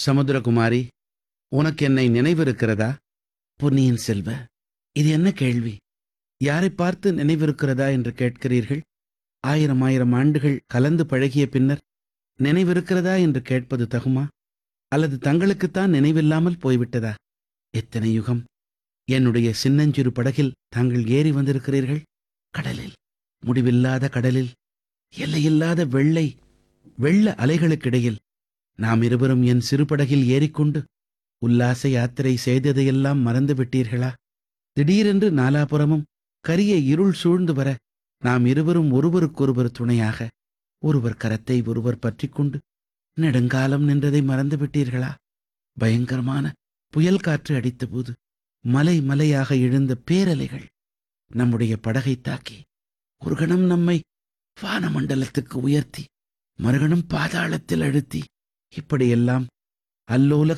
சமுத்திரகுமாரி உனக்கு என்னை நினைவிருக்கிறதா பொன்னியின் செல்வ இது என்ன கேள்வி யாரை பார்த்து நினைவிருக்கிறதா என்று கேட்கிறீர்கள் ஆயிரம் ஆயிரம் ஆண்டுகள் கலந்து பழகிய பின்னர் நினைவிருக்கிறதா என்று கேட்பது தகுமா அல்லது தங்களுக்குத்தான் நினைவில்லாமல் போய்விட்டதா எத்தனை யுகம் என்னுடைய சின்னஞ்சிறு படகில் தாங்கள் ஏறி வந்திருக்கிறீர்கள் கடலில் முடிவில்லாத கடலில் எல்லையில்லாத வெள்ளை வெள்ள அலைகளுக்கிடையில் நாம் இருவரும் என் சிறு படகில் ஏறிக்கொண்டு உல்லாச யாத்திரை செய்ததையெல்லாம் மறந்து விட்டீர்களா திடீரென்று நாலாபுறமும் கரிய இருள் சூழ்ந்து வர நாம் இருவரும் ஒருவருக்கொருவர் துணையாக ஒருவர் கரத்தை ஒருவர் பற்றிக்கொண்டு நெடுங்காலம் நின்றதை மறந்து விட்டீர்களா பயங்கரமான புயல் காற்று அடித்தபோது மலை மலையாக எழுந்த பேரலைகள் நம்முடைய படகை தாக்கி ஒரு கணம் நம்மை வானமண்டலத்துக்கு உயர்த்தி மறுகணம் பாதாளத்தில் அழுத்தி இப்படியெல்லாம் அல்லோல